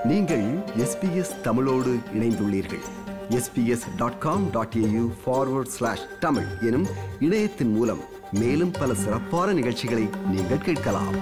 நீங்கள் எஸ்பிஎஸ் தமிழோடு இணைந்துள்ளீர்கள் SBS dot com dot AU forward slash Tamil எனும் இணையத்தின் மூலம் மேலும் பல சிறப்பான நிகழ்ச்சிகளை நீங்கள் கேட்கலாம்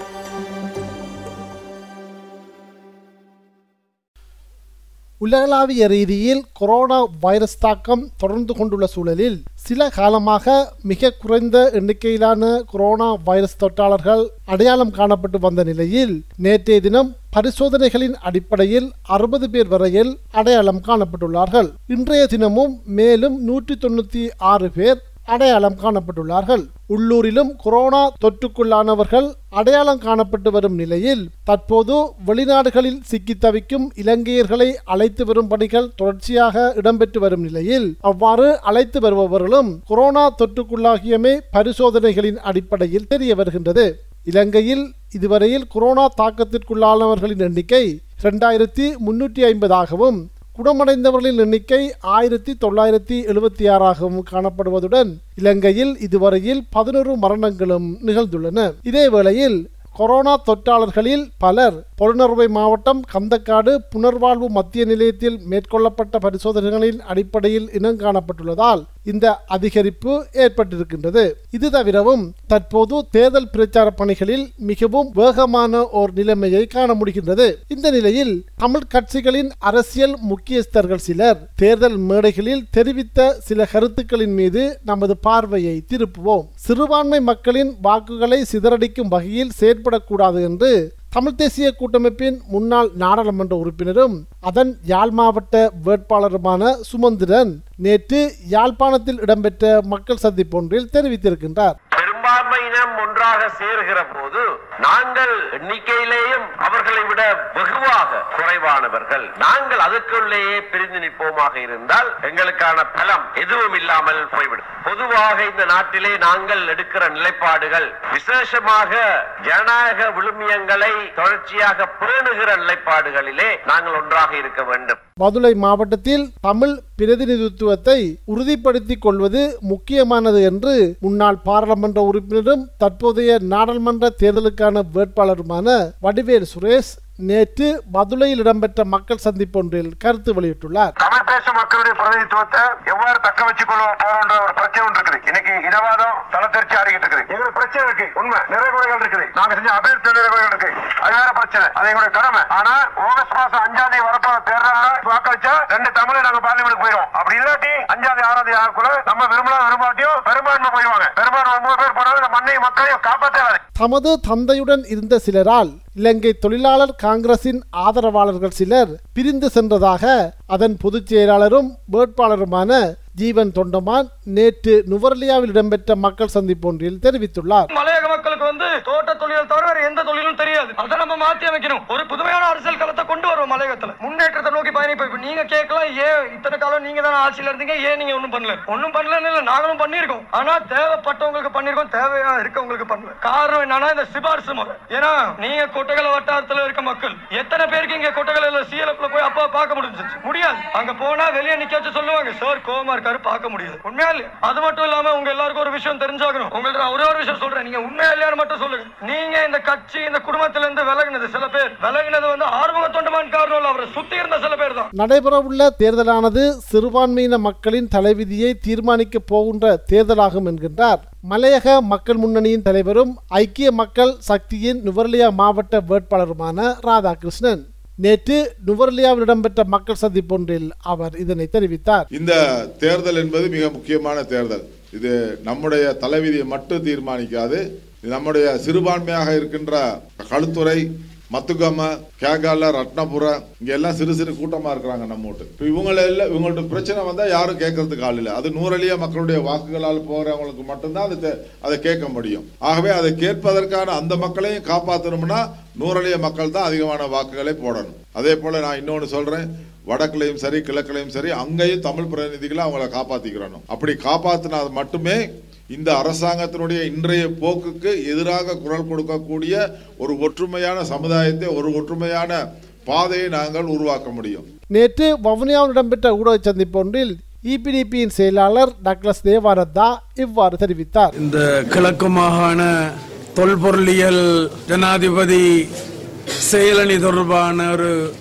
உலகளாவிய ரீதியில் கொரோனா வைரஸ் தாக்கம் தொடர்ந்து கொண்டுள்ள சூழலில் சில காலமாக மிக குறைந்த எண்ணிக்கையிலான கொரோனா வைரஸ் தொற்றாளர்கள் அடையாளம் காணப்பட்டு வந்த நிலையில் நேற்றைய தினம் பரிசோதனைகளின் அடிப்படையில் அறுபது பேர் வரையில் அடையாளம் காணப்பட்டுள்ளார்கள் இன்றைய தினமும் மேலும் நூற்றி தொண்ணூற்றி ஆறு பேர் அடையாளம் காணப்பட்டுள்ளார்கள் உள்ளூரிலும் கொரோனா தொற்றுக்குள்ளானவர்கள் அடையாளம் காணப்பட்டு வரும் நிலையில் தற்போது வெளிநாடுகளில் சிக்கித் தவிக்கும் இலங்கையர்களை அழைத்து வரும் பணிகள் தொடர்ச்சியாக இடம்பெற்று வரும் நிலையில் அவ்வாறு அழைத்து வருபவர்களும் கொரோனா தொற்றுக்குள்ளாகியமை பரிசோதனைகளின் அடிப்படையில் தெரிய வருகின்றது இலங்கையில் இதுவரையில் கொரோனா தாக்கத்திற்குள்ளானவர்களின் எண்ணிக்கை இரண்டாயிரத்தி முன்னூற்றி ஐம்பதாகவும் குணமடைந்தவர்களின் எண்ணிக்கை ஆயிரத்தி தொள்ளாயிரத்தி எழுபத்தி ஆறாகவும் காணப்படுவதுடன் இலங்கையில் இதுவரையில் பதினோரு மரணங்களும் நிகழ்ந்துள்ளன இதேவேளையில் கொரோனா தொற்றாளர்களில் பலர் பொருணர்வை மாவட்டம் கந்தக்காடு புனர்வாழ்வு மத்திய நிலையத்தில் மேற்கொள்ளப்பட்ட பரிசோதனைகளின் அடிப்படையில் இனங்காணப்பட்டுள்ளதால் இந்த அதிகரிப்பு ஏற்பட்டிருக்கின்றது இது தவிரவும் தற்போது தேர்தல் பிரச்சார பணிகளில் மிகவும் வேகமான ஓர் நிலைமையை காண முடிகின்றது இந்த நிலையில் தமிழ் கட்சிகளின் அரசியல் முக்கியஸ்தர்கள் சிலர் தேர்தல் மேடைகளில் தெரிவித்த சில கருத்துக்களின் மீது நமது பார்வையை திருப்புவோம் சிறுபான்மை மக்களின் வாக்குகளை சிதறடிக்கும் வகையில் செயற்படக்கூடாது என்று தமிழ் தேசிய கூட்டமைப்பின் முன்னாள் நாடாளுமன்ற உறுப்பினரும் அதன் யாழ் மாவட்ட வேட்பாளருமான சுமந்திரன் நேற்று யாழ்ப்பாணத்தில் இடம்பெற்ற மக்கள் சந்திப்பொன்றில் தெரிவித்திருக்கின்றார் பெரும்பான்மையினம் ஒன்றாக சேருகிற போது நாங்கள் எண்ணிக்கையிலேயும் அவர்களை விட வெகுவாக குறைவானவர்கள் நாங்கள் அதுக்குள்ளேயே பிரிந்து நிற்போமாக இருந்தால் எங்களுக்கான பலம் எதுவும் இல்லாமல் போய்விடும் பொதுவாக இந்த நாட்டிலே நாங்கள் எடுக்கிற நிலைப்பாடுகள் விசேஷமாக ஜனநாயக விழுமியங்களை தொடர்ச்சியாக பேணுகிற நிலைப்பாடுகளிலே நாங்கள் ஒன்றாக இருக்க வேண்டும் மதுரை மாவட்டத்தில் தமிழ் பிரதிநிதித்துவத்தை உறுதிப்படுத்திக் கொள்வது முக்கியமானது என்று முன்னாள் பாராளுமன்ற உறுப்பினரும் தற்போதைய நாடாளுமன்ற தேர்தலுக்கான வேட்பாளருமான வடிவேல் சுரேஷ் நேற்று மதுரையில் இடம்பெற்ற மக்கள் சந்திப்பொன்றில் கருத்து வெளியிட்டுள்ளார் தமிழ் பேசும் மக்களுடைய பிரதிநிதித்துவத்தை எவ்வாறு தக்க வச்சுக் கொள்ள போறோம்ன்ற ஒரு பிரச்சனை ஒன்று இருக்குது இன்னைக்கு இனவாதம் தளத்தெரிச்சு ஆடிக்கிட்டு இருக்குது எங்களுக்கு பிரச்சனை இருக்கு உண்மை நிறைய குறைகள் இருக்குது நாங்க செஞ்ச அபிவிருத்தி நிறைய குறைகள் இருக்கு அது வேற பிரச்சனை அது எங்களுடைய கடமை ஆனா ஆகஸ்ட் மாசம் அஞ்சாம் தேதி வரப்போற தேர்தல்ல வாக்களிச்சா ரெண்டு தமிழை நாங்க பார்லிமெண்ட் போயிடும் அப்படி இல்லாட்டி அஞ்சாம் தேதி ஆறாம் தேதி ஆகக்குள்ள நம்ம விரும்பலாம் விரும்பாட்டியும் பெரும்பான்மை போயிடுவாங்க பெரும்பான்மை ஒன்பது பேர் போனாலும் இந்த மண்ணையும் மக்களையும் காப்பாற்றாது தமது தந்தையுடன் இருந்த சிலரால் இலங்கை தொழிலாளர் காங்கிரசின் ஆதரவாளர்கள் சிலர் பிரிந்து சென்றதாக அதன் பொதுச் செயலாளரும் வேட்பாளருமான ஜீவன் தொண்டமான் நேற்று நுவர்லியாவில் இடம்பெற்ற மக்கள் சந்திப்பொன்றில் தெரிவித்துள்ளார் மலையக மக்களுக்கு வந்து தோட்ட தொழில் தவிர வேற எந்த தொழிலும் தெரியாது அதை நம்ம மாத்தி அமைக்கணும் ஒரு புதுமையான அரசியல் களத்தை கொண்டு வருவோம் மலையகத்துல முன்னேற்றத்தை நோக்கி பயணிப்போம் இப்ப நீங்க கேட்கலாம் ஏன் இத்தனை காலம் நீங்க தானே ஆட்சியில இருந்தீங்க ஏன் நீங்க ஒண்ணும் பண்ணல ஒண்ணும் பண்ணலன்னு இல்ல நாங்களும் பண்ணிருக்கோம் ஆனா தேவைப்பட்டவங்களுக்கு பண்ணிருக்கோம் தேவையா இருக்கவங்களுக்கு பண்ணல காரணம் என்னன்னா இந்த சிபாரிசு முறை ஏன்னா நீங்க கொட்டகல வட்டாரத்துல இருக்க மக்கள் எத்தனை பேருக்கு இங்க கொட்டகல சிஎல்எஃப்ல போய் அப்பா பார்க்க முடிஞ்சிச்சு முடியாது அங்க போனா வெளியே நிக்க வச்சு சொல்லுவாங்க சார் கோமா இருக்காரு பார்க்க முடியாது உண்மையா இல்லையா அது மட்டும் இல்லாம உங்க எல்லாருக்கும் ஒரு விஷயம் தெரிஞ்சாகணும் உங்கள்ட்ட நான் ஒரே ஒரு விஷயம் சொல்றேன் நீங்க உண்மையா இல்லையான்னு மட்டும் சொல்லுங்க நீங்க இந்த கட்சி இந்த குடும்பத்துல இருந்து விலகினது சில பேர் விலகினது வந்து ஆறுமுக தொண்டமான் காரணம் இல்ல அவரை சுத்தி இருந்த சில பேர் தான் நடைபெறவுள்ள தேர்தலானது சிறுபான்மையின மக்களின் தலைவிதியை தீர்மானிக்கப் போகின்ற தேர்தலாகும் என்கின்றார் மலையக மக்கள் முன்னணியின் தலைவரும் ஐக்கிய மக்கள் சக்தியின் நுவர்லியா மாவட்ட வேட்பாளருமான ராதாகிருஷ்ணன் நேற்று நுவர்லியாவில் இடம்பெற்ற மக்கள் சந்திப்பொன்றில் அவர் இதனை தெரிவித்தார் இந்த தேர்தல் என்பது மிக முக்கியமான தேர்தல் இது நம்முடைய தலைவிதியை மட்டும் தீர்மானிக்காது இது நம்முடைய சிறுபான்மையாக இருக்கின்ற களுத்துறை மத்துகம கேகால ரத்னபுர இங்க எல்லாம் சிறு சிறு கூட்டமா இருக்கிறாங்க நம்ம வீட்டு இப்போ இவங்கள எல்லாம் இவங்கள்ட்ட பிரச்சனை வந்தா யாரும் கேட்கறதுக்கு ஆள் இல்லை அது நூறலியா மக்களுடைய வாக்குகளால் போறவங்களுக்கு மட்டும்தான் அதை தே- அதை கேட்க முடியும் ஆகவே அதை கேட்பதற்கான அந்த மக்களையும் காப்பாற்றணும்னா நூறலிய மக்கள் தான் அதிகமான வாக்குகளை போடணும் அதே போல நான் இன்னொன்னு சொல்றேன் வடக்குலையும் சரி கிழக்குலையும் சரி அங்கேயும் தமிழ் பிரதிநிதிகளை அவங்கள காப்பாத்திக்கிறணும் அப்படி காப்பாத்தினா மட்டுமே இந்த அரசாங்கத்தினுடைய இன்றைய போக்குக்கு எதிராக குரல் கொடுக்கக்கூடிய ஒரு ஒற்றுமையான சமுதாயத்தை ஒரு ஒற்றுமையான பாதையை நாங்கள் உருவாக்க முடியும் நேற்று வவுனியாவில் இடம்பெற்ற ஊடக சந்திப்பொன்றில் இபிடிபியின் செயலாளர் டக்ளஸ் தேவாரத்தா இவ்வாறு தெரிவித்தார் இந்த கிழக்கு மாகாண தொல்பொருளியல் ஜனாதிபதி செயலணி தொடர்பான ஒரு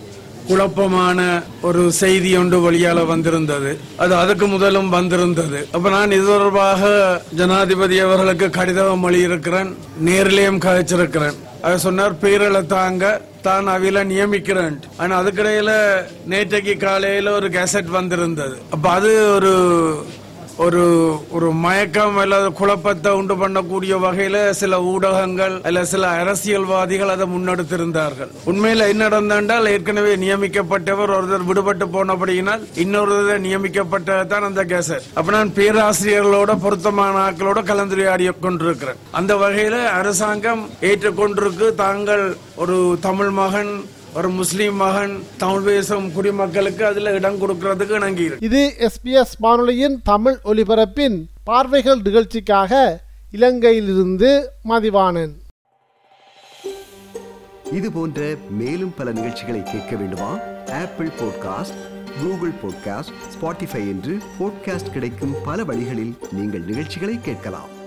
குழப்பமான ஒரு செய்தி ஒன்று வழியால வந்திருந்தது அது அதுக்கு முதலும் வந்திருந்தது அப்ப நான் இது தொடர்பாக ஜனாதிபதி அவர்களுக்கு கடிதம் எழுதியிருக்கிறேன் நேரிலேயும் கதைச்சிருக்கிறேன் அது சொன்னார் பேரலை தாங்க தான் அவையில நியமிக்கிறேன் ஆனா அதுக்கிடையில நேற்றைக்கு காலையில ஒரு கேசட் வந்திருந்தது அப்ப அது ஒரு ஒரு ஒரு மயக்கம் அல்லது குழப்பத்தை உண்டு பண்ணக்கூடிய வகையில சில ஊடகங்கள் அல்ல சில அரசியல்வாதிகள் அதை முன்னெடுத்திருந்தார்கள் உண்மையில என்ன நடந்தால் ஏற்கனவே நியமிக்கப்பட்டவர் ஒருத்தர் விடுபட்டு போனபடியினால் இன்னொருத்தர் நியமிக்கப்பட்டதான் அந்த கேசட் அப்ப நான் பேராசிரியர்களோட பொருத்தமான ஆட்களோட கலந்துரையாடி கொண்டிருக்கிறேன் அந்த வகையில அரசாங்கம் ஏற்றுக்கொண்டிருக்கு தாங்கள் ஒரு தமிழ் மகன் ஒரு முஸ்லீம் மகன் தமிழ் பேசும் குடிமக்களுக்கு அதுல இடம் கொடுக்கறதுக்கு இணங்கி இருக்கு இது எஸ்பிஎஸ் வானொலியின் தமிழ் ஒலிபரப்பின் பார்வைகள் நிகழ்ச்சிக்காக இலங்கையிலிருந்து மதிவாணன் இது போன்ற மேலும் பல நிகழ்ச்சிகளை கேட்க வேண்டுமா Apple podcast Google podcast Spotify என்று பாட்காஸ்ட் கிடைக்கும் பல வழிகளில் நீங்கள் நிகழ்ச்சிகளை கேட்கலாம்